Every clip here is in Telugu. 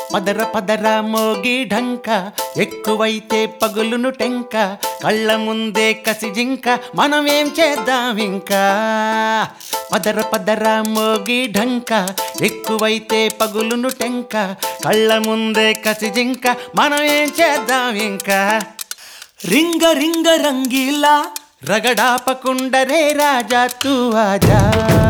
పదర పదర మోగి ఢంక ఎక్కువైతే పగులును టెంక కళ్ళ ముందే కసి జింక మనమేం చేద్దాం ఇంకా పదర పదర మోగి ఢంక ఎక్కువైతే పగులును టెంక కళ్ళ ముందే కసి జింక మనమేం చేద్దాం ఇంకా రింగ రింగ రంగీలా రగడాపకుండ రే రాజా తూ ఆజా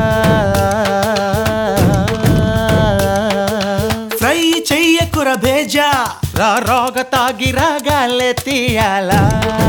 ఫ్రై చెయ్యకుర భేజా రా రోగ తాగి రాగాలే తీయాలా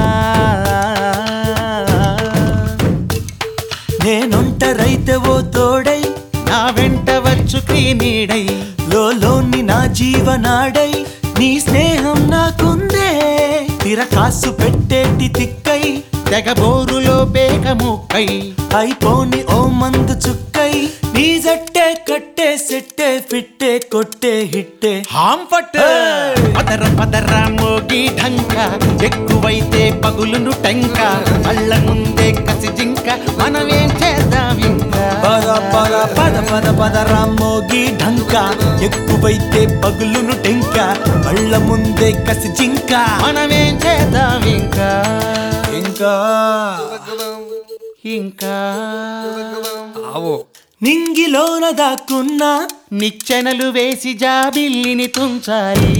నేనొంటరైతే ఓ తోడై నా వెంట వచ్చు నీడై లోని నా జీవనాడై నీ స్నేహం నాకుందే తిరకాసు పెట్టేటి తిక్కై తెగ బోరులో బేగ ముక్కై అయిపోని ఓ మందు చుక్కై నీ జట్టే కట్టే సెట్టే ఫిట్టే కొట్టే హిట్టే హాంఫట్ పదర పదర మోగి ఢంక ఎక్కువైతే పగులును టెంక కళ్ళ ముందే కసి జింక మనమేం చేద్దాం ఇంకా పద పద పద పద పద రామోగి ఢంక ఎక్కువైతే పగులును టెంక కళ్ళ ముందే కసి జింక మనమేం చేద్దాం ఇంకా ఇంకా ఇంకా నింగిలోన దాక్కున్నా నిచ్చెనలు వేసి జాబిల్లిని తుంచాలి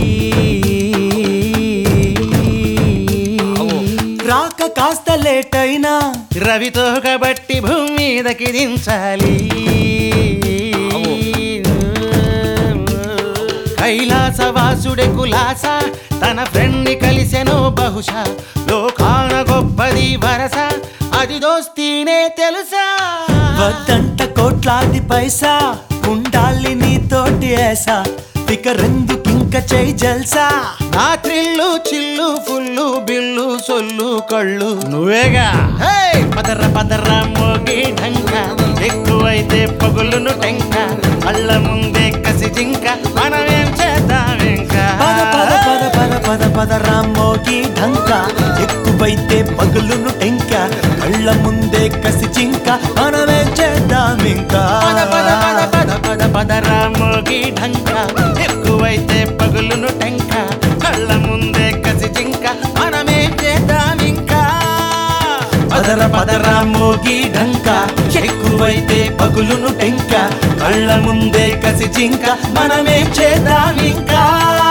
రాక కాస్త లేట్ అయినా రవితో కబట్టి భూమి మీదకి దించాలి కైలాసవాసుడే కులాస తన ఫ్రెండ్ ని కలిసెను బహుశా లోకాన గొప్పది వరస అది దోస్తీనే తెలుసా వద్దంట కోట్లాది పైసా ఉండాలి నీతోటి ఏసా ఇక రెందుకింక చేయి జల్సా నా త్రిల్లు చిల్లు ఫుల్లు బిల్లు సొల్లు కళ్ళు నువ్వేగా హే! పదర పదర మోగి ఢంక ఎక్కువైతే పగులును టెంక కళ్ళ ముందే కసి జింక మనమేం చేద్దాం ఇంకా పద పద పద పద పద పద రామోగి ఢంక ఎక్కువైతే పగులును టెంక కళ్ళ ముందే కసి చింక మనమే చేద్దాం ఇంకా పద పద పద పద పద పద రామోగి ఢంక ఎక్కువైతే పగులును టెంక కళ్ళ ముందే కసి జింక మనమేం చేద్దాం ఇంకా పదర పదర మోగి ఢంక ఎక్కువైతే పగులును టెంక కళ్ళ ముందే కసి చింక మనమే చేద్దాం ఇంకా